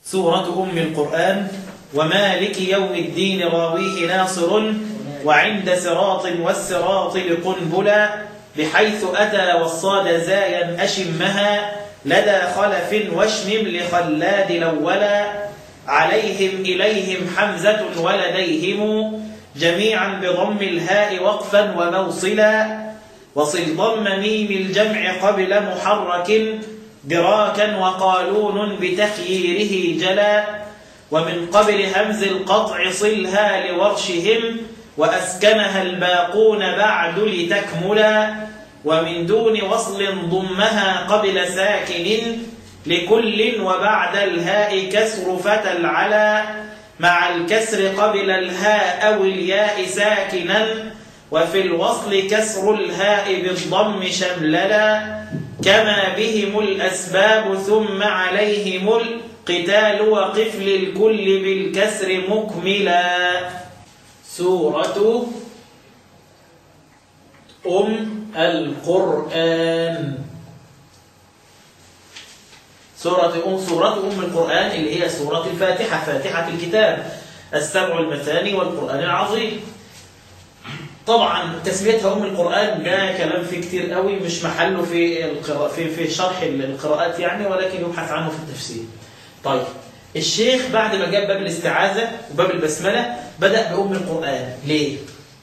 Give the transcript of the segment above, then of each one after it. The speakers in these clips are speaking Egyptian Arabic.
سورة أم القرآن ومالك يوم الدين راويه ناصر وعند صراط والصراط لقنبلا بحيث أتى والصاد زايا أشمها لدى خلف واشمم لخلاد الأولا عليهم إليهم حمزة ولديهم جميعا بضم الهاء وقفا وموصلا وصل ضم ميم الجمع قبل محرك دراكا وقالون بتخييره جلا ومن قبل همز القطع صلها لورشهم وأسكنها الباقون بعد لتكملا ومن دون وصل ضمها قبل ساكن لكل وبعد الهاء كسر فتى العلا مع الكسر قبل الهاء أو الياء ساكنا وفي الوصل كسر الهاء بالضم شمللا كما بهم الأسباب ثم عليهم القتال وقف للكل بالكسر مكملا سورة أم القرآن سورة أم سورة أم القرآن اللي هي سورة الفاتحة فاتحة الكتاب السبع المثاني والقرآن العظيم طبعا تسميتها أم القرآن ده كلام فيه كتير قوي مش محله في القراءة في في شرح القراءات يعني ولكن يبحث عنه في التفسير. طيب الشيخ بعد ما جاب باب الاستعاذة وباب البسملة بدأ بأم القرآن ليه؟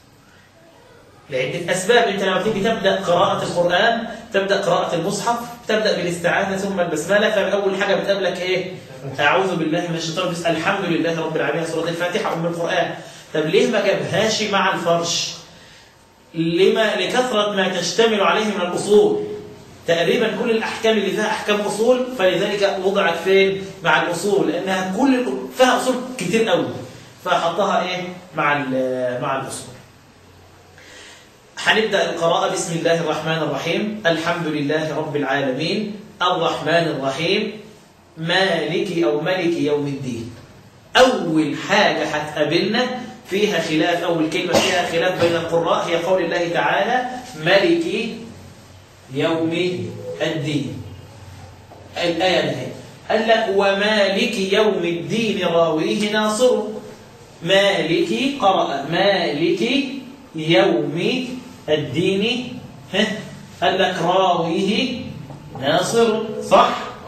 لعدة أسباب أنت لما تيجي تبدأ قراءة القرآن تبدأ قراءة المصحف تبدأ بالاستعاذة ثم البسملة فأول حاجة بتقابلك إيه؟ أعوذ بالله من الشيطان الرجيم الحمد لله رب العالمين سورة الفاتحة أم القرآن طب ليه ما جابهاش مع الفرش؟ لما لكثرة ما تشتمل عليه من الأصول تقريبا كل الأحكام اللي فيها أحكام أصول فلذلك وضعت فين مع الأصول لأنها كل فيها أصول كتير قوي فحطها إيه مع مع الأصول هنبدأ القراءة بسم الله الرحمن الرحيم الحمد لله رب العالمين الرحمن الرحيم مالك أو ملك يوم الدين أول حاجة هتقابلنا فيها خلاف أول كلمة فيها خلاف بين القراء هي قول الله تعالى ملك يوم الدين الآية نهي قال لك ومالك يوم الدين راويه ناصر مالك قرأ مالك يوم الدين ها قال لك راويه ناصر صح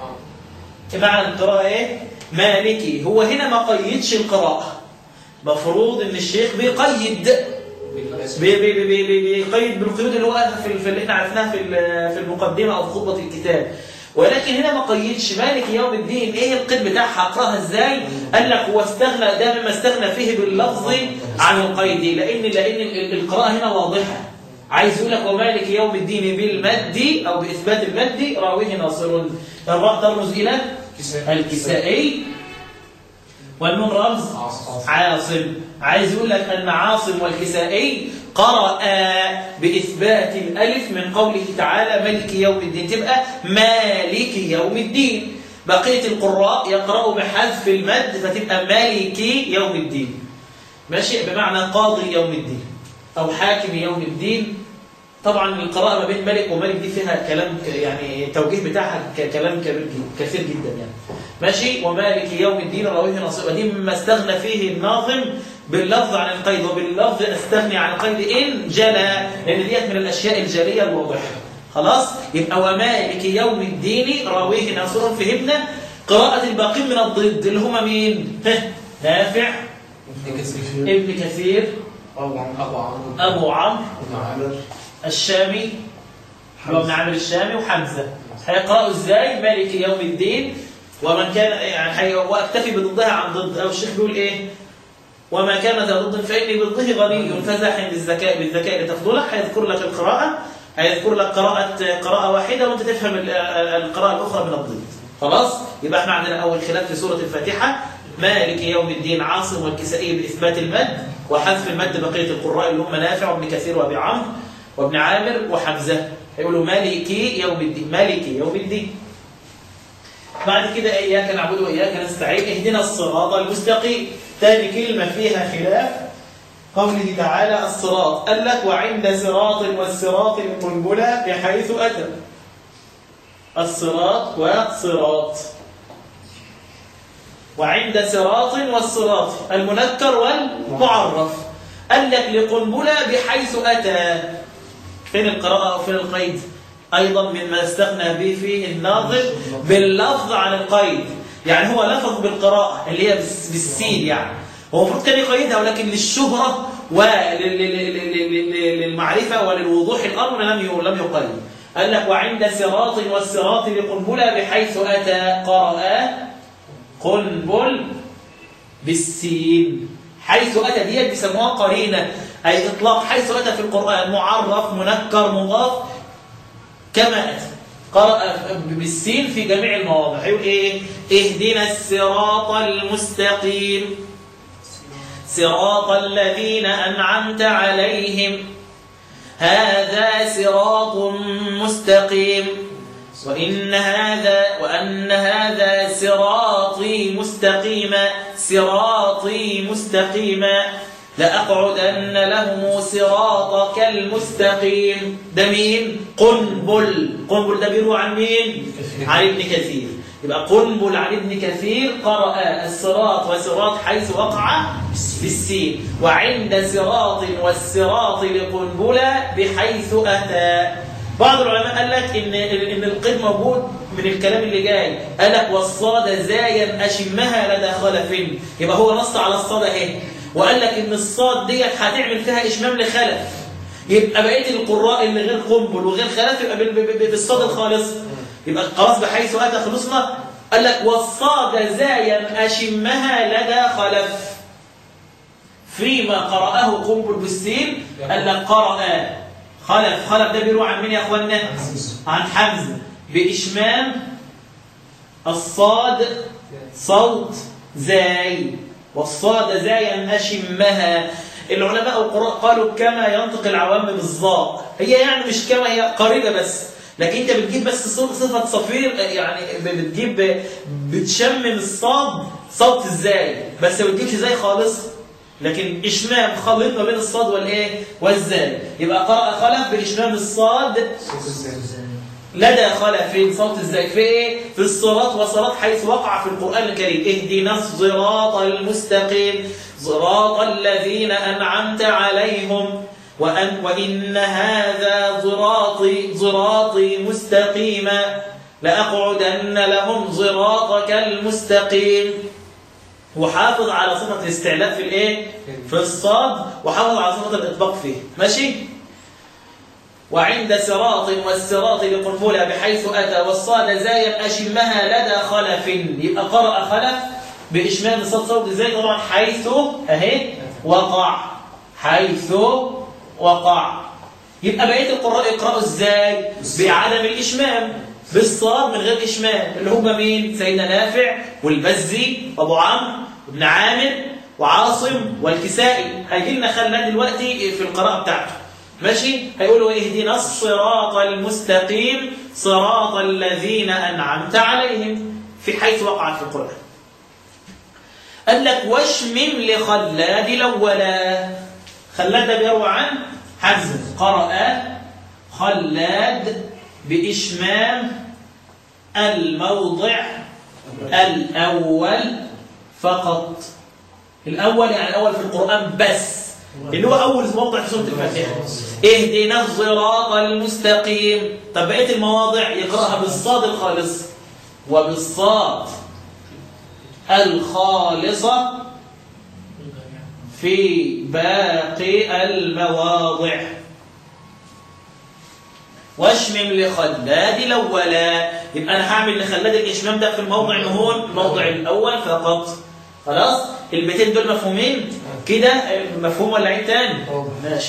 معنى القراءة ايه مالكي هو هنا ما قيدش القراءة مفروض ان الشيخ بيقيد بي بي بي بي بيقيد بالقيود اللي هو قالها في في اللي احنا عرفناها في في المقدمه او في خطبه الكتاب ولكن هنا ما قيدش مالك يوم الدين ايه القيد بتاعها اقراها ازاي قال لك هو استغنى ده مما استغنى فيه باللفظ عن القيد لان لان القراءه هنا واضحه عايز يقول لك ومالك يوم الدين بالمد او باثبات المد راويه ناصر الراء ترمز الى الكسائي والنون رمز عاصم عايز يقول لك أن عاصم والكسائي قرأ بإثبات الألف من قوله تعالى ملك يوم الدين تبقى مالك يوم الدين بقية القراء يقرأوا بحذف المد فتبقى مالك يوم الدين ماشي بمعنى قاضي يوم الدين أو حاكم يوم الدين طبعا القراءة ما بين ملك وملك دي فيها كلام يعني التوجيه بتاعها كلام كبير كثير جدا يعني ماشي ومالك يوم الدين راويه نصيب ودي مما استغنى فيه الناظم باللفظ عن القيد وباللفظ استغني عن القيد إن جلى لأن ديت من الأشياء الجلية الواضحة خلاص يبقى ومالك يوم الدين راويه ناصر فهمنا قراءة الباقين من الضد اللي هما مين نافع ابن كثير أبو عمرو أبو عمرو ابن عامر الشامي هو ابن عامر الشامي وحمزة هيقرأوا ازاي مالك يوم الدين ومن كان يعني هي واكتفي بضدها عن ضد او الشيخ بيقول ايه وما كان ذا ضد فاني ضده غني فزاح بالذكاء بالذكاء لتفضله هيذكر لك القراءه هيذكر لك قراءه قراءه واحده وانت تفهم القراءه الاخرى من الضد خلاص يبقى احنا عندنا اول خلاف في سوره الفاتحه مالك يوم الدين عاصم والكسائي باثبات المد وحذف المد بقيه القراء اللي هم نافع وابن كثير وابي عمرو وابن عامر وحمزه هيقولوا مالكي يوم الدين مالكي يوم الدين بعد كده إياك نعبد وإياك نستعين اهدنا الصراط المستقيم ثاني كلمة فيها خلاف قوله تعالى الصراط قال لك وعند صراط والصراط القنبلة بحيث أتى الصراط والصراط وعند صراط والصراط المنكر والمعرف قال لك لقنبلة بحيث أتى فين القراءة وفين القيد أيضا مما استغنى به فيه الناظم باللفظ عن القيد يعني هو لفظ بالقراءة اللي هي بس- بالسين يعني هو المفروض كان يقيدها ولكن للشهرة وللمعرفة وللوضوح الأمر لم ي- لم يقيد قال لك وعند صراط والصراط لقنبلة بحيث أتى قرأ قنبل بالسين حيث أتى ديت بيسموها قرينة أي إطلاق حيث أتى في القرآن معرف منكر مضاف كما أتى قرأ بالسين في جميع المواضع يقول إيه اهدنا الصراط المستقيم صراط الذين أنعمت عليهم هذا صراط مستقيم وإن هذا وأن هذا صراطي مستقيما صراطي مستقيما لأقعدن لهم صراطك المستقيم ده مين؟ قنبل قنبل ده بيروى عن مين؟ عن ابن كثير يبقى قنبل عن ابن كثير قرأ الصراط وصراط حيث وقع بالسين وعند صراط والصراط لقنبلة بحيث أتى بعض العلماء قال لك إن إن القيد موجود من الكلام اللي جاي قال لك والصاد زايا أشمها لدى خلف يبقى هو نص على الصاد اهي وقال لك إن الصاد ديت هتعمل فيها إشمام لخلف يبقى بقيه القراء اللي غير قنبل وغير خلف يبقى بال- بال- بال- بالصاد الخالص يبقى خلاص بحيث اتى خلصنا قال لك والصاد زايا اشمها لدى خلف فيما قرأه قنبل بالسين قال لك قرأ خلف خلف ده بيروح عن مين يا اخوانا عن حمزه باشمام الصاد صوت زاي والصاد زايا أشمها العلماء والقراء قالوا كما ينطق العوام بالظاء هي يعني مش كما هي قريبة بس لكن انت بتجيب بس صف- صفة صفير يعني بتجيب بتشمم الصاد صوت الزاي بس ما بتجيبش زي خالص لكن اشمام خلط ما بين الصاد والايه والزاي يبقى قرأ خلف باشمام الصاد لدى خلف صوت الزاي في ايه؟ في الصراط وصراط حيث وقع في القرآن الكريم اهدنا الصراط المستقيم صراط الذين أنعمت عليهم وأن وإن هذا صراطي صراطي مستقيما لأقعدن لهم صراطك المستقيم وحافظ على صفة الاستعلاء في الايه؟ في الصاد وحافظ على صفة الإطباق فيه ماشي؟ وعند صراط والصراط لقنفلة بحيث أتى والصاد زايا أشمها لدى خلف يبقى قرأ خلف بإشمام صوت صوت زي طبعا حيث أهي وقع حيث وقع يبقى بقية القراء يقرأوا ازاي بعدم الإشمام بالصاد من غير إشمام اللي هم مين سيدنا نافع والبزي وأبو عمرو وابن عامر وعاصم والكسائي هيجي لنا خلنا دلوقتي في القراءة بتاعته ماشي هيقولوا اهدنا الصراط المستقيم صراط الذين أنعمت عليهم في حيث وقعت في القرآن قال لك واشمم لخلاد الأولى خلاد ده بيروى عن حمزة قرأ خلاد بإشمام الموضع الأول فقط الأول يعني الأول في القرآن بس اللي هو أول موضع في سورة الفاتحة اهدنا الصراط المستقيم طب بقية المواضع يقرأها بالصاد الخالص وبالصاد الخالصة في باقي المواضع واشمم لخلاد الأولى يبقى أنا هعمل لخلاد الإشمام ده في الموضع اللي هو الموضع الأول فقط خلاص البيتين دول مفهومين كده مفهوم ولا عين تاني واضح. ماشي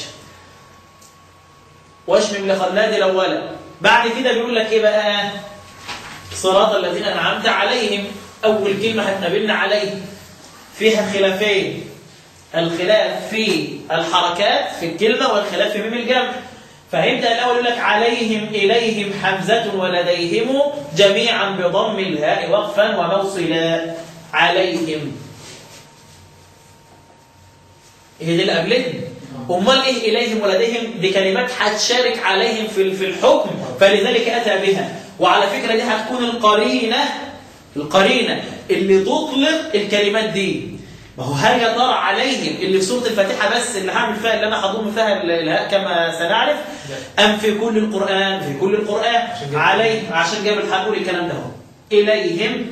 واشمم لخلاد الأولى بعد كده بيقول لك إيه بقى صراط الذين أنعمت عليهم أول كلمة هتقابلنا عليه فيها خلافين الخلاف في الحركات في الكلمة والخلاف في ميم الجمع فهيبدأ الأول يقول لك عليهم إليهم حمزة ولديهم جميعا بضم الهاء وقفا وموصلا عليهم هي دي اللي قبلهم امال ايه اليهم ولديهم دي كلمات هتشارك عليهم في في الحكم فلذلك اتى بها وعلى فكره دي هتكون القرينه القرينة اللي تطلق الكلمات دي ما هو هل يا ترى عليهم اللي في سورة الفاتحة بس اللي هعمل فيها اللي أنا هضم فيها ال- الهاء كما سنعرف أم في كل القرآن في كل القرآن عشان جاب- عليه عشان جاب هقول الكلام ده هو إليهم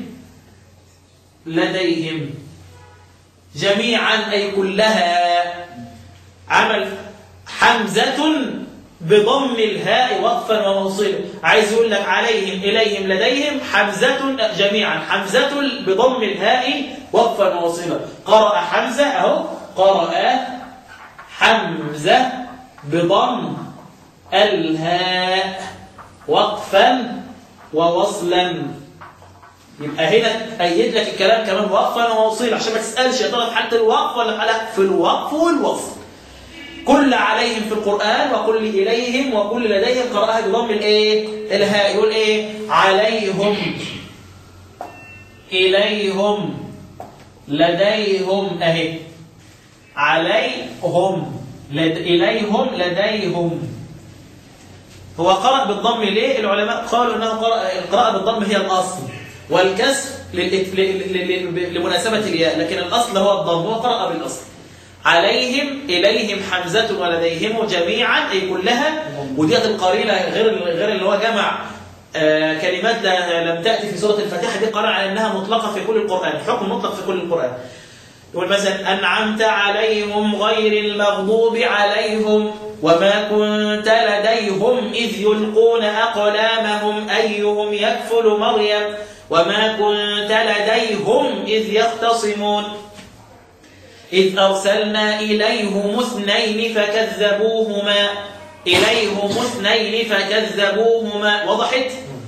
لديهم جميعا أي كلها عمل حمزة بضم الهاء وقفا وموصلا عايز يقول لك عليهم إليهم لديهم حمزة جميعا حمزة بضم الهاء وقفا وموصلا قرأ حمزة أهو قرأ حمزة بضم الهاء وقفا ووصلا يبقى هنا أيد لك الكلام كمان وقفا وموصلا عشان ما تسألش يا ترى في حالة الوقف ولا في حالة في الوقف والوصل كل عليهم في القرآن وكل إليهم وكل لديهم قرأها بضم الإيه؟ الهاء يقول إيه؟ عليهم إليهم لديهم أهي عليهم لد... إليهم لديهم هو قرأ بالضم ليه؟ العلماء قالوا أنه قرأ القراءة بالضم هي الأصل والكسر لل... لل... لل... لمناسبة الياء لكن الأصل هو الضم هو قرأ بالأصل عليهم إليهم حمزة ولديهم جميعا أي كلها وديت القرينة غير غير اللي هو جمع آه كلمات لا- لم تأتي في سورة الفاتحة دي قرأ على أنها مطلقة في كل القرآن حكم مطلق في كل القرآن يقول مثلا أنعمت عليهم غير المغضوب عليهم وما كنت لديهم إذ يلقون أقلامهم أيهم يكفل مريم وما كنت لديهم إذ يختصمون إذ أرسلنا إليهم اثنين فكذبوهما إليهم اثنين فكذبوهما وضحت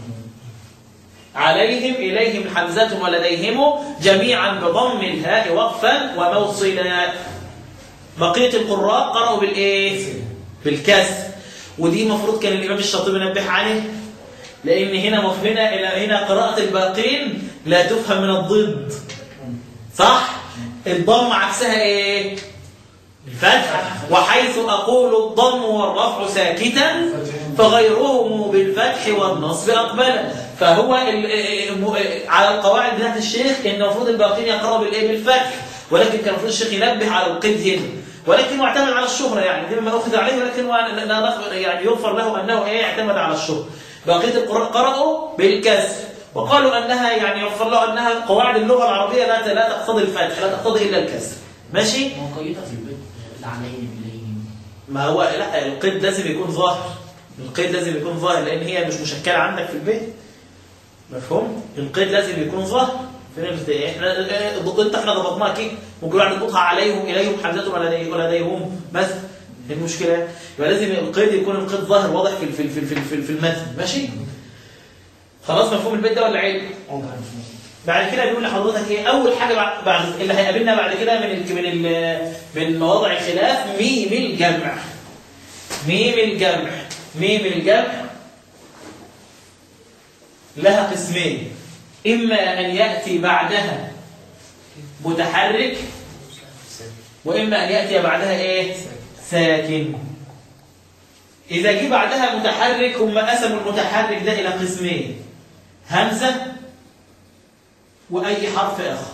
عليهم إليهم حمزة ولديهم جميعا بضم الهاء وقفا وموصلا بقية القراء قرأوا بالإيه؟ بالكسر ودي مفروض كان الإمام الشاطبي ينبه عليه لأن هنا هنا هنا قراءة الباقين لا تفهم من الضد صح؟ الضم عكسها ايه الفتح وحيث اقول الضم والرفع ساكتا فغيرهم بالفتح والنصب اقبلا فهو ال- م- على القواعد بتاعت الشيخ ان المفروض الباقين يقرأوا بالايه بالفتح ولكن كان المفروض الشيخ ينبه على القيد هنا ولكن معتمد على الشهرة يعني دي مما أخذ عليه ولكن هو لا- لا نخ- يعني يغفر له أنه إيه اعتمد على الشهرة بقية القراء قرأوا بالكسر وقالوا أنها يعني يغفر له أنها قواعد اللغة العربية لا لا تقتضي الفتح لا تقتضي إلا الكسر ماشي وقيدة في البيت عليهم إليهم ما هو لا القيد لازم يكون ظاهر القيد لازم يكون ظاهر لأن هي مش مشكلة عندك في البيت مفهوم القيد لازم يكون ظاهر فين ال- احنا ضد انت احنا ضبطناها كده ممكن واحد نضبطها عليهم اليهم حمزه ولدي- ولديهم بس ايه المشكله يبقى لازم القيد يكون القيد ظاهر واضح في في في في, في, في المتن ماشي خلاص مفهوم البيت ده ولا عيب بعد كده بيقول لحضرتك ايه اول حاجه بعد, بعد اللي هيقابلنا بعد كده من ال من ال من مواضع الخلاف ميم الجمع ميم الجمع ميم الجمع لها قسمين اما ان ياتي بعدها متحرك واما ان ياتي بعدها ايه ساكن اذا جه بعدها متحرك هم قسموا المتحرك ده الى قسمين همزه واي حرف اخر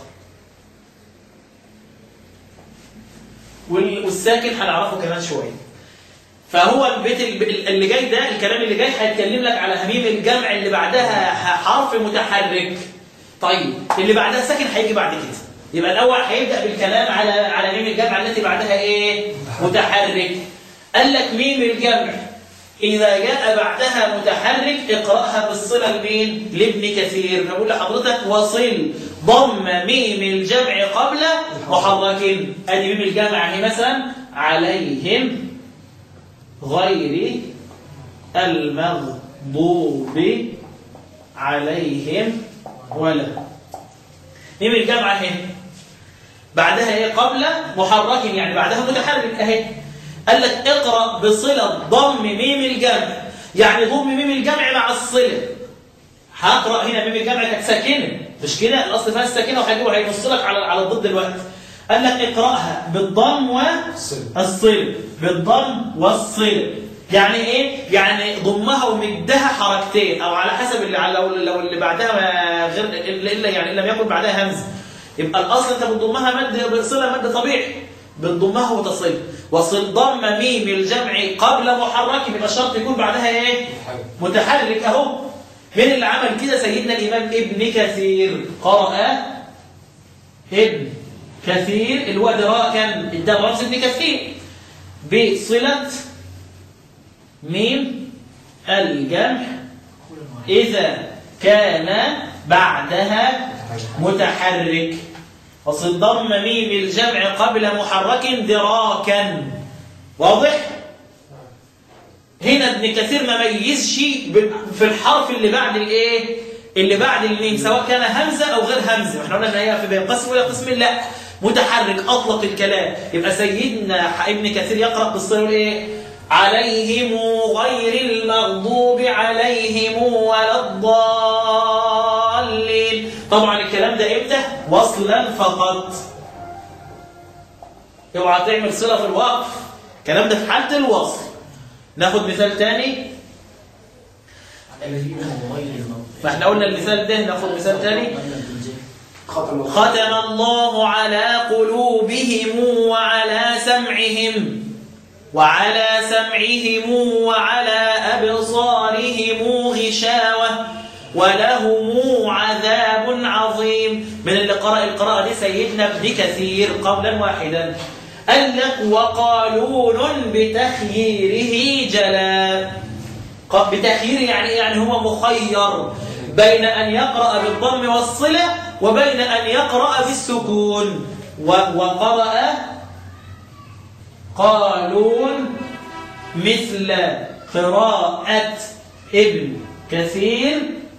وال- والساكن هنعرفه كمان شويه فهو البيت ال- اللي جاي ده الكلام اللي جاي هيتكلم لك على هميم الجمع اللي بعدها ح- حرف متحرك طيب اللي بعدها ساكن هيجي بعد كده يبقى الاول هيبدا بالكلام على على ميم الجمع التي بعدها ايه متحرك قال لك ميم الجمع اذا جاء بعدها متحرك اقراها بالصله لمين لابن كثير بقول لحضرتك وصل ضم ميم الجمع قبل محرك ادي ميم الجمع اهي مثلا عليهم غير المغضوب عليهم ولا ميم الجمع اهي بعدها ايه قبل محرك يعني بعدها متحرك اهي قال لك اقرا بصله ضم ميم الجمع يعني ضم ميم الجمع مع الصله هقرا هنا ميم الجمع كانت ساكنه مش كده الاصل فيها الساكنه وهيجيبه هينص لك على على الضد دلوقتي قال لك اقراها بالضم والصله بالضم والصله يعني ايه يعني ضمها ومدها حركتين او على حسب اللي لو لو اللي بعدها ما غير الا يعني إن لم يكن بعدها همزه يبقى الاصل انت بتضمها مد صله مد طبيعي بتضمها وتصل وصل ضم ميم الجمع قبل محرك يبقى الشرط يكون بعدها ايه متحرك اهو مين اللي عمل كده سيدنا الامام ابن كثير قرأ ابن كثير اللي هو دراء كان ده رمز ابن كثير بصلة ميم الجمع إذا كان بعدها متحرك وصل ضم ميم الجمع قبل محرك دراكا واضح؟ هنا ابن كثير ما ميزش في الحرف اللي بعد الايه اللي بعد الميم سواء كان همزه او غير همزه احنا قلنا ان هي في بين قسم ولا قسم لا متحرك اطلق الكلام يبقى سيدنا ابن كثير يقرا بالصيغه ايه عليهم غير المغضوب عليهم ولا الضالين طبعا الكلام ده امتى وصلا فقط اوعى تعمل صله في الوقف الكلام ده في حاله الوصل ناخد مثال تاني فاحنا قلنا المثال ده ناخد مثال تاني ختم الله ختم الله على قلوبهم وعلى سمعهم وعلى سمعهم وعلى أبصارهم غشاوة ولهم عذاب عظيم من اللي قرأ القراءة دي سيدنا ابن كثير قولا واحدا قال لك وقالون بتخييره جلا ق- بتخيير يعني إيه؟ يعني هو مخير بين أن يقرأ بالضم والصلة وبين أن يقرأ بالسكون و- وقرأ قالون مثل قراءة ابن كثير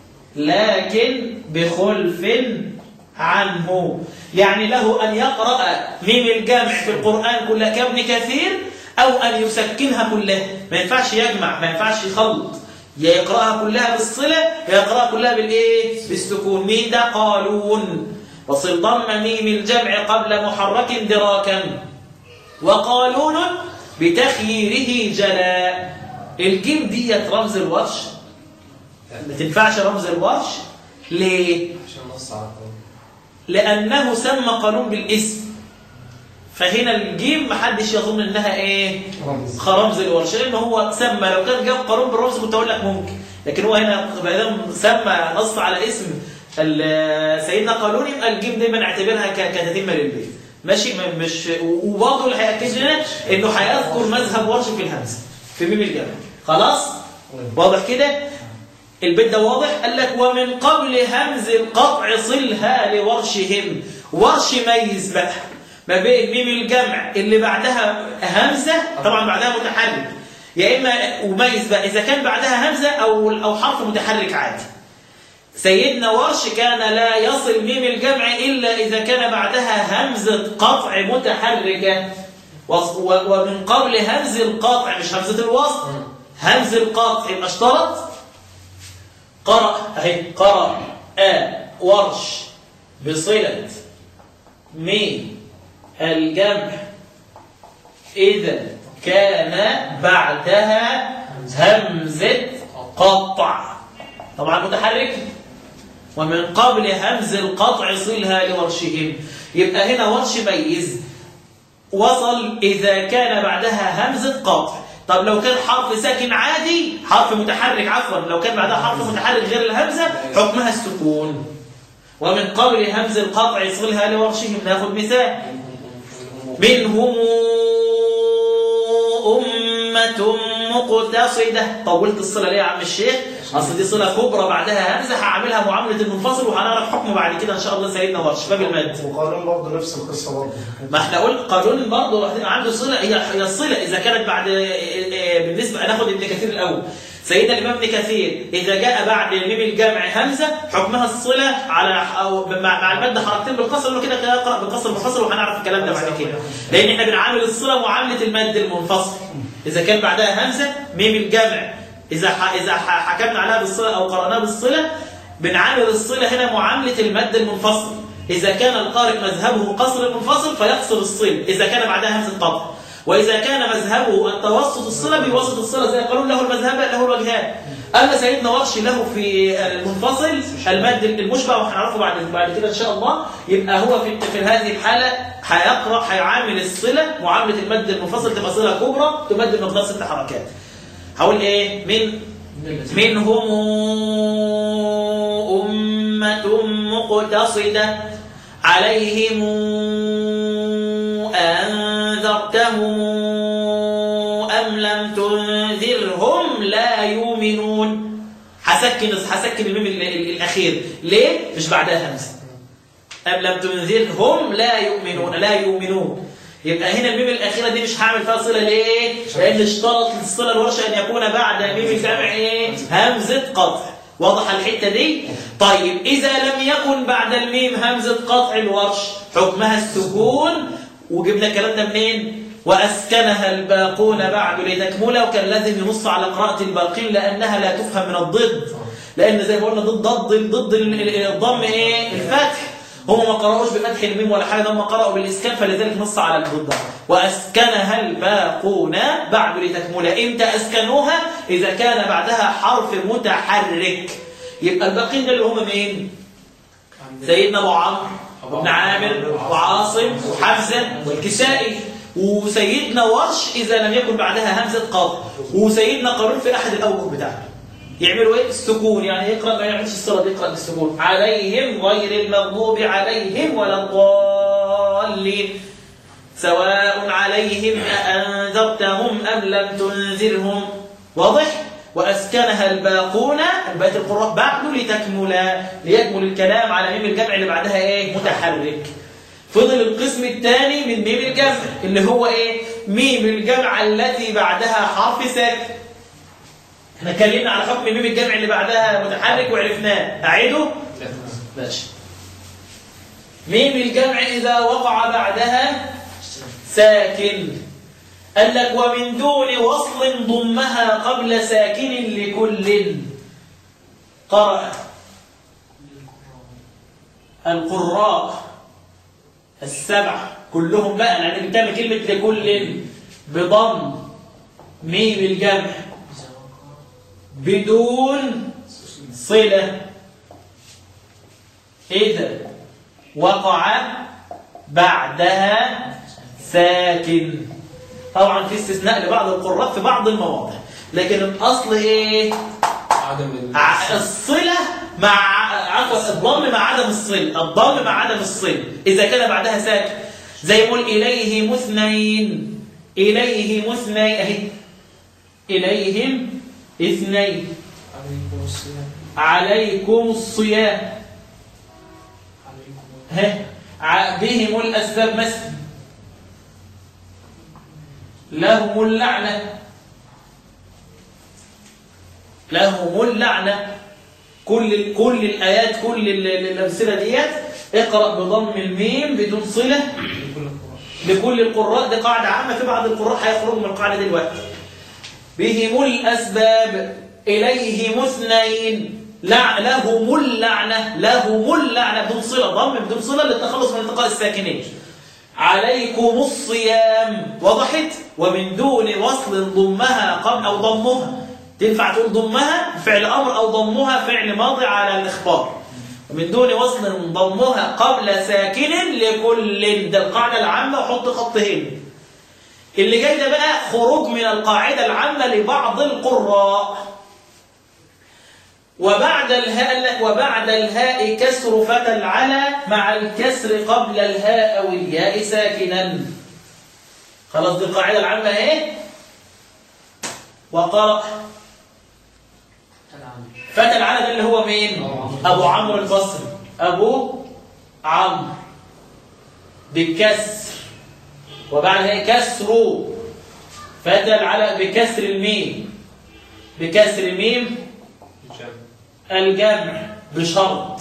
لكن بخلف عنه يعني له أن يقرأ ميم الجمع في القرآن كلها كابن كثير أو أن يسكنها كلها ما ينفعش يجمع ما ينفعش يخلط يا يقرأها كلها بالصلة يا يقرأها كلها بالإيه؟ بالسكون مين ده قالون وصل ضم ميم الجمع قبل محرك دراكا وقالون بتخييره جلاء الجيم ديت رمز الورش ما تنفعش رمز الورش ليه؟ عشان نص على القول. لأنه سمى قانون بالاسم فهنا الجيم محدش يظن انها ايه رمز. خرمز الورش لان هو سمى لو كان جاب قانون بالرمز كنت اقول لك ممكن لكن هو هنا ما دام سمى نص على اسم ال- سيدنا قانون يبقى الجيم دايما نعتبرها ك- كتتمه للبيت ماشي م- مش وبرضه اللي هياكد لنا انه هيذكر مذهب ورش في الهمزه في ميم الجمع خلاص واضح كده البيت ده واضح قال لك ومن قبل همز القطع صلها لورشهم ورش ميز بقى ما بين ميم الجمع اللي بعدها همزة طبعا بعدها متحرك يا إما وميز بقى إذا كان بعدها همزة أو أو حرف متحرك عادي سيدنا ورش كان لا يصل ميم الجمع إلا إذا كان بعدها همزة قطع متحركة وص- و- ومن قبل همز القطع مش همزة الوصل همز القطع يبقى اشترط قرأ أهي قرأ آ ورش بصلة ميم الجمع إذا كان بعدها همزة قطع طبعا متحرك ومن قبل همز القطع صلها لورشهم يبقى هنا ورش ميز وصل إذا كان بعدها همزة قطع طب لو كان حرف ساكن عادي حرف متحرك عفوا لو كان بعدها حرف متحرك غير الهمزة حكمها السكون ومن قبل همز القطع صلها لورشهم ناخذ مثال منهم أمة مقتصدة طولت الصلة ليه يا عم الشيخ أصل دي صلة كبرى بعدها همزة هعملها معاملة المنفصل وهنعرف حكمه بعد كده إن شاء الله سيدنا ورش باب المد وقالون برضه نفس القصه برضه ما احنا قلنا قانون برضه عنده صله هي هي الصله اذا كانت بعد بالنسبه ناخد ابن كثير الاول سيدنا الامام ابن كثير اذا جاء بعد ميم الجمع همزه حكمها الصله على او مع مع المد حركتين بالقصر انه كده كده يقرا بالقصر المنفصل وهنعرف الكلام ده بعد كده لان احنا بنعامل الصله معامله المد المنفصل اذا كان بعدها همزه ميم الجمع اذا ح... اذا ح... حكمنا عليها بالصله او قراناها بالصله بنعامل الصله هنا معامله المد المنفصل إذا كان القارئ مذهبه قصر المنفصل فيقصر الصل إذا كان بعدها همزة قطع وإذا كان مذهبه التوسط الصلة بوسط الصلة زي قالوا له المذهب له الوجهان أما سيدنا ورش له في المنفصل المد المشبع وهنعرفه بعد بعد كده إن شاء الله يبقى هو في في هذه الحالة هيقرأ هيعامل الصلة معاملة المد المنفصل تبقى صلة كبرى تمد بمقدار ست حركات هقول إيه من منهم أمة مقتصدة عليهم أنذرتهم أم لم تنذرهم لا يؤمنون هسكن هسكن الميم ال- ال- الأخير ليه؟ مش بعدها همزة أم لم تنذرهم لا يؤمنون لا يؤمنون يبقى هنا الميم الأخيرة دي مش هعمل فيها صلة ليه؟ لأن اشترط الصلة الورشة أن يكون بعد ميم الجمع إيه؟ همزة قطع واضح الحتة دي؟ طيب إذا لم يكن بعد الميم همزة قطع الورش حكمها السكون وجبنا الكلام ده منين؟ وأسكنها الباقون بعد لتكمله وكان لازم ينص على قراءة الباقين لأنها لا تفهم من الضد لأن زي ما قلنا ضد ضد ضد الضم إيه؟ الفتح هم ما قرأوش بفتح الميم ولا حاجة هم قرأوا بالإسكان فلذلك نص على الضد وأسكنها الباقون بعد لتكمله إمتى أسكنوها إذا كان بعدها حرف متحرك يبقى الباقين ده اللي هم مين؟ سيدنا أبو عمرو وابن عامر وعاصم وحمزة والكسائي وسيدنا ورش إذا لم يكن بعدها همزة قاف وسيدنا قارون في أحد الأوجه بتاعه يعملوا ايه السكون يعني يقرأ ما يعملش الصلاة يقرأ بالسكون عليهم غير المغضوب عليهم ولا الضالين سواء عليهم أأنذرتهم أم لم تنذرهم واضح وأسكنها الباقون البيت القراء بعد لتكمل ليكمل الكلام على ميم الجمع اللي بعدها ايه متحرك فضل القسم الثاني من ميم الجمع اللي هو ايه ميم الجمع التي بعدها حرف ساكن احنا اتكلمنا على حكم ميم الجمع اللي بعدها متحرك وعرفناه اعيده ماشي ميم الجمع اذا وقع بعدها ساكن قال لك ومن دون وصل ضمها قبل ساكن لكل قرأ القراء السبع كلهم بقى لأن بتعمل كلمة لكل بضم ميم الجمع بدون صلة إذا وقع بعدها ساكن طبعا في استثناء لبعض القراء في بعض المواضع لكن الأصل إيه؟ عدم ع- الصلة مع عفوا الضم مع عدم الصلة الضم مع عدم الصلة إذا كان بعدها ساكن زي يقول إليه مثنين إليه مثنين أهي إليهم اثنين عليكم السلام عليكم الصيام عليكم ها ع- بهم الأسباب مثلا لهم اللعنة لهم اللعنة كل كل الآيات كل ال- ال- الأمثلة ديت اقرأ بضم الميم بدون صلة كل القراء لكل القراء دي قاعدة عامة في بعض القراء هيخرجوا من القاعدة دلوقتي بهم الأسباب إليه مثنين لع لهم اللعنة لهم اللعنة بدون صلة ضم بدون صلة للتخلص من التقاء الساكنين عليكم الصيام وضحت ومن دون وصل ضمها قبل أو ضمها تنفع تقول ضمها فعل أمر أو ضمها فعل ماضي على الإخبار ومن دون وصل ضمها قبل ساكن لكل ده القاعدة العامة وحط خط هنا اللي جاي ده بقى خروج من القاعدة العامة لبعض القراء وبعد الهاء وبعد الهاء كسر فتى العلى مع الكسر قبل الهاء أو الياء ساكنا خلاص دي القاعدة العامة ايه وقرأ فتى العلى ده اللي هو مين أبو عمرو البصري أبو عمرو بالكسر وبعدها كسر فتى العلى بكسر الميم بكسر الميم الجمع بشرط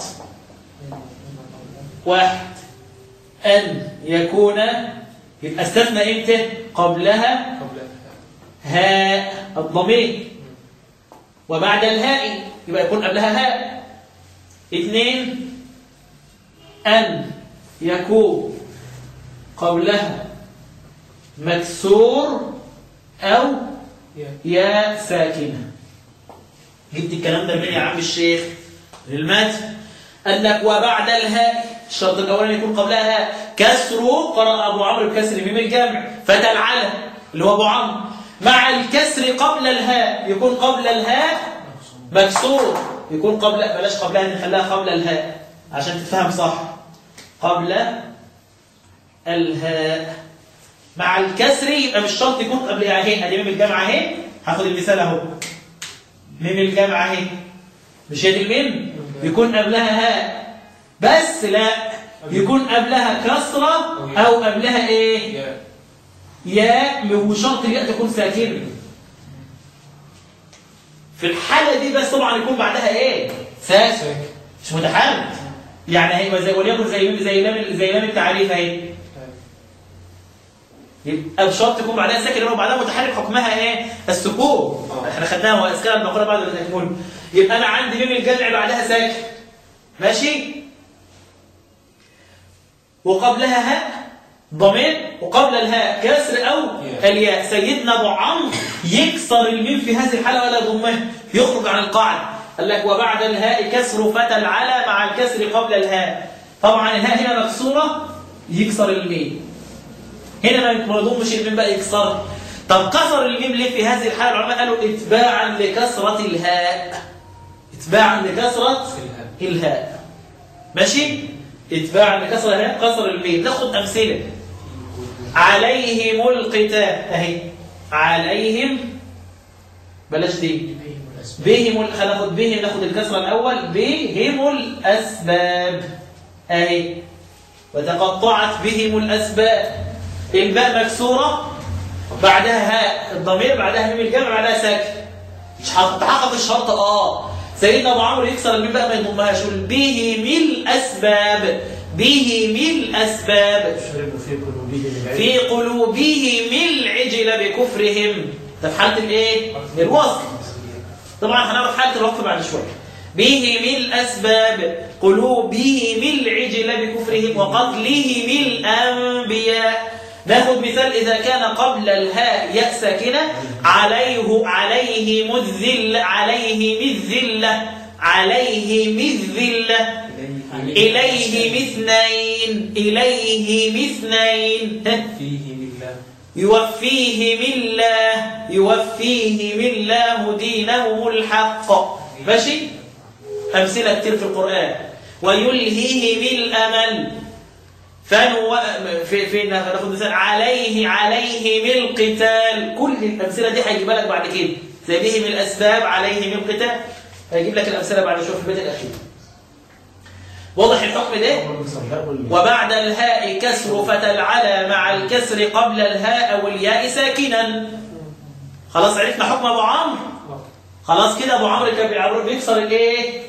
واحد أن يكون يبقى استثنى امتى قبلها قبل هاء الضمير وبعد الهاء يبقى يكون قبلها هاء اثنين أن يكون قبلها مكسور أو يا يا ساكنة جبت الكلام ده منين يا عم الشيخ المتن قال لك وبعد الهاء الشرط الاولاني يكون قبلها هاء كسر قرأ ابو عمرو بكسر ميم الجمع فتى العلى اللي هو ابو عمرو مع الكسر قبل الهاء يكون قبل الهاء مكسور يكون قبل بلاش قبلها نخليها قبل الهاء عشان تفهم صح قبل الهاء مع الكسر يبقى مش شرط يكون قبل اهي ادي ميم الجمع اهي هاخد المثال اهو ميم الجمع اهي مش هي دي الميم يكون قبلها هاء بس لا يكون قبلها كسرة او قبلها ايه يا ياء وشرط الياء تكون ساكنه في الحالة دي بس طبعا يكون بعدها ايه ساكن ساكن مش متحرك يعني هيبقى زي وليكن زي زي لام زي لام التعريف اهي يبقى بشرط تكون بعدها ساكن وبعدها متحرك حكمها ايه السكون آه. احنا خدناها واسكان المقوله بعد التكمل يبقى انا عندي ميم الجمع بعدها ساكن ماشي وقبلها هاء ضمير وقبل الهاء كسر او ياء. الياء سيدنا ابو عمرو يكسر الميم في هذه الحاله ولا يضمها يخرج عن القاعده قال لك وبعد الهاء كسر فتى العلى مع الكسر قبل الهاء طبعا الهاء هنا مكسوره يكسر الميم هنا ما يضمش الميم بقى يكسر طب كسر الميم ليه في هذه الحاله العلماء قالوا اتباعا لكسره الهاء اتباعا لكسره الهاء. الهاء ماشي اتباعا لكسر الهاء كسر الميم ناخد امثله عليهم القتال اهي عليهم بلاش دي بهم الأسباب بهم ال- هناخد بهم ناخد الكسره الاول بهم الاسباب اهي وتقطعت بهم الاسباب الباء مكسوره بعدها هاء الضمير بعدها ميم الجمع بعدها ساكن مش هتتحقق الشرط اه سيدنا ابو عمرو يكسر الميم بقى ما يضمهاش يقول بهم الاسباب بهم الاسباب شربوا في قلوبهم العلم في قلوبهم العجل بكفرهم ده في حاله الايه الوصل طبعا هنعرف حاله الوقف بعد شويه بهم الاسباب قلوبهم العجل بكفرهم وقتلهم الانبياء ناخد مثال اذا كان قبل الهاء ياء ساكنه عليه عليهم الذل عليهم الذله عليهم الذله إليهم اثنين إليهم اثنين ها؟ فيه لله يوفيهم الله يوفيهم الله دينهم الحق ماشي أمثلة كتير في القرآن ويلهيهم الأمل فنو في في ناخد مثال عليه عليهم القتال كل الأمثلة دي هيجيبها لك بعد كده زي بهم الأسباب عليهم القتال هيجيب لك الأمثلة بعد شوية في البيت الأخير واضح الحكم ده؟ وبعد الهاء كسر فتى العلى مع الكسر قبل الهاء أو الياء ساكنا خلاص عرفنا حكم أبو عمرو خلاص كده أبو عمرو كان بيعرف- بيكسر الإيه؟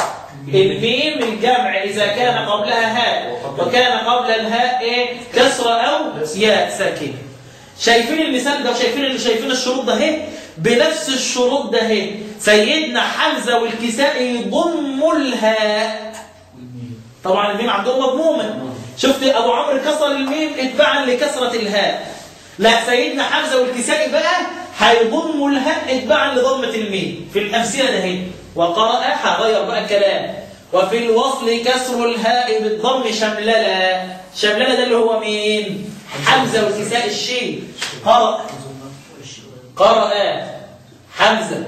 الميم الجمع إذا كان قبلها هاء وكان قبل الهاء إيه؟ كسر أو ياء ساكنة شايفين المثال ده وشايفين اللي شايفين الشروط ده اهي بنفس الشروط ده اهي سيدنا حمزة والكسائي يضموا الهاء طبعا الميم عندهم مضمومة شفت أبو عمرو كسر الميم اتباعا لكسرة الهاء لا سيدنا حمزة والكسائي بقى هيضموا الهاء اتباعا لضمة الميم في الأمثلة ده هي وقرأ هغير بقى الكلام وفي الوصل كسر الهاء بالضم شمللة شمللة ده اللي هو مين حمزة والكسائي الشين قرأ قرأ حمزة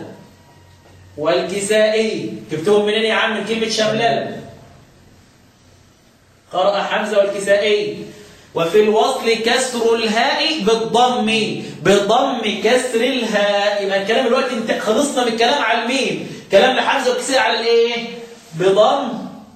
والكسائي جبتهم منين يا عم من كلمة شمللة قرأ حمزة والكسائي وفي الوصل كسر الهاء بالضم بضم كسر الهاء يبقى الكلام الوقت انت خلصنا من الكلام على الميم كلام لحمزة والكسائي على الايه بضم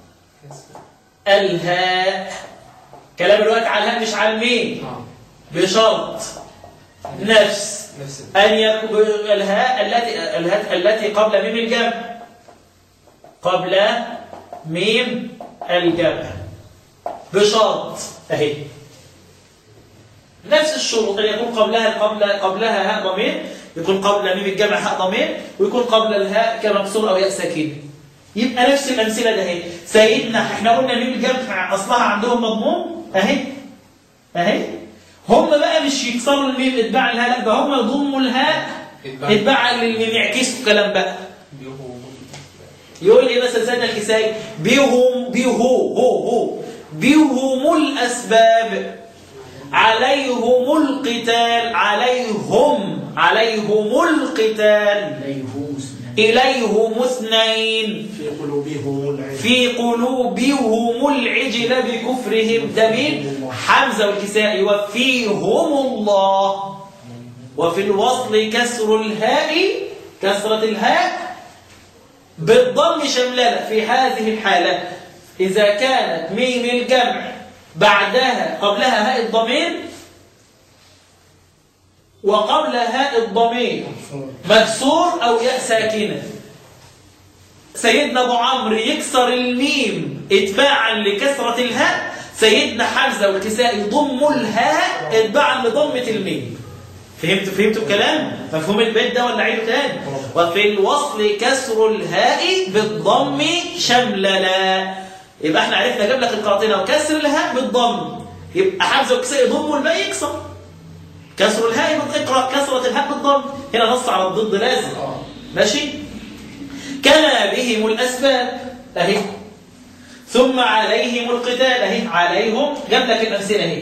الهاء كلام الوقت على الهاء مش على الميم نعم بشرط نفس نفس أن يكون الهاء التي الهاء التي قبل ميم الجمع قبل ميم الجمع بشرط أهي نفس الشروط أن يكون قبلها قبل قبلها هاء ضمير يكون قبل ميم الجمع هاء ضمير ويكون قبل الهاء كمكسور أو ياء ساكن يبقى نفس الأمثلة ده اهي سيدنا احنا قلنا ميم الجمع أصلها عندهم مضموم أهي أهي هم بقى مش يكسروا الميم اتباعا لها لا ده هم يضموا الهاء اتباعا. اتباعا للميم يعكسوا الكلام بقى بيهم يقول لي مثلا سيدنا الكسائي بيهم بيهو هو هو بيهم الأسباب عليهم القتال عليهم عليهم القتال إليهم إليهم اثنين في قلوبهم العلم في قلوبهم العجل بكفرهم ده مين؟ حمزة والكسائي وفيهم الله وفي الوصل كسر الهاء كسرة الهاء بالضم شمللة في هذه الحالة إذا كانت ميم الجمع بعدها قبلها هاء الضمير وقبل هاء الضمير مكسور أو ياء ساكنة سيدنا أبو عمرو يكسر الميم اتباعا لكسرة الهاء سيدنا حمزة والكسائي يضم الهاء اتباعا لضمة الميم فهمتوا فهمتوا الكلام مفهوم البيت ده ولا عيده تاني وفي الوصل كسر الهاء بالضم شمللا يبقى احنا عرفنا جاب لك القراءتين وكسر الهاء بالضم يبقى حمزه والكسائي يضموا الباء يكسر كسر الهاء اقرا كسره الهاء بالضم هنا نص على الضد لازم ماشي كما بهم الاسباب اهي ثم عليهم القتال اهي عليهم جاب لك الامثله اهي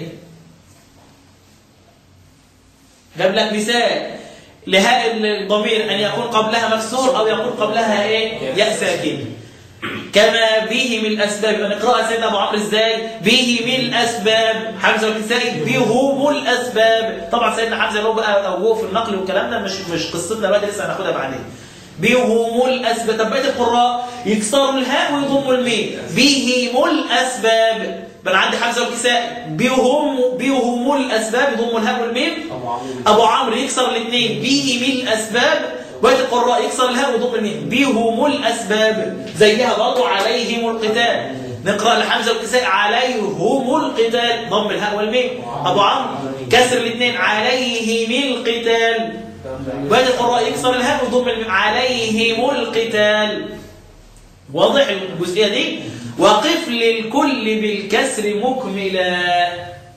جاب لك مثال لهاء الضمير أن يكون قبلها مكسور أو يكون قبلها إيه؟ ياء ساكن كما بهم الأسباب نقرأها سيدنا أبو عمرو إزاي بهم الأسباب حمزة والكسائي بهم الأسباب طبعا سيدنا حمزة له بقى أوجوه في النقل والكلام ده مش مش قصتنا دلوقتي لسه هناخدها بعدين بهم الأسباب طب بقية القراء يكسروا الهاء ويضموا الميم بهم الأسباب بل عندي حمزة والكسائي بهم بهم الأسباب يضموا الهاء والميم أبو عمرو أبو عمرو يكسر الاثنين بهم الأسباب بقية القراء يكسر الهاء ويضم الميم بهم الأسباب زيها برضه عليهم القتال نقرأ لحمزة والكسائي عليهم القتال ضم الهاء والميم أبو عمرو كسر الاثنين عليهم القتال بقية القراء يكسر الهاء ويضم الميم عليهم القتال واضح الجزئية دي وقف للكل بالكسر مكملا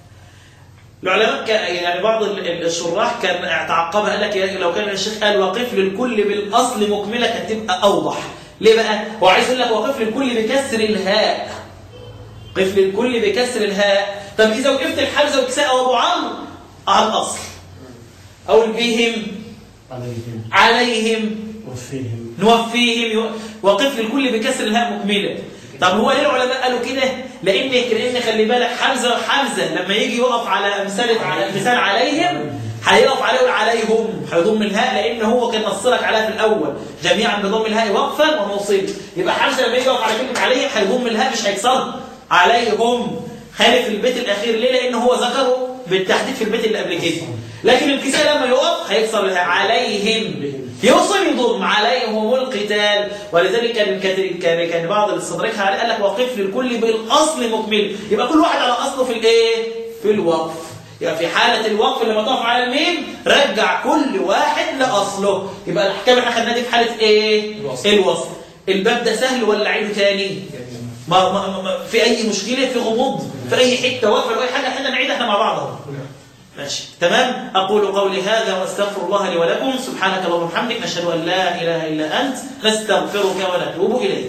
العلماء كان يعني بعض ال- الشراح كان تعقبها قال لك يا- لو كان الشيخ قال وقف للكل بالاصل مكمله كانت تبقى اوضح ليه بقى هو عايز يقول لك وقف للكل بكسر الهاء قف للكل بكسر الهاء طب اذا وقفت الحمزه والكساء وابو عمرو على الاصل او بهم عليهم عليهم وفيهم نوفيهم يو- وقف للكل بكسر الهاء مكملة طب هو ليه العلماء قالوا كده لان لان خلي بالك حمزه حمزه لما يجي يقف على مثال على مثال عليهم هيقف عليه ويقول عليهم هيضم الهاء لان هو كان نص لك عليها في الاول جميعا بضم الهاء وقفا وموصلا يبقى حمزه لما يجي يقف على كلمه عليهم هيضم الهاء مش هيكسرها عليهم خالف البيت الاخير ليه لان هو ذكره بالتحديد في البيت اللي قبل كده لكن الكساء لما يقف هيكسر الهاء عليهم يوصل يضم عليهم القتال ولذلك كان كان كان, كان بعض الاستدراكها قال لك وقف للكل بالاصل مكمل يبقى كل واحد على اصله في الايه في الوقف يبقى في حالة الوقف لما تقف على الميم رجع كل واحد لأصله يبقى الأحكام احنا خدناها دي في حالة إيه؟ الوصل. الوصل الباب ده سهل ولا عيده تاني؟ ما, ما, ما- ما في أي مشكلة في غموض في أي حتة واقفة في أي حاجة احنا نعيد احنا مع بعض اهو ماشي تمام أقول قولي هذا وأستغفر الله لي ولكم سبحانك اللهم وبحمدك نشهد أن لا إله إلا أنت نستغفرك ونتوب إليك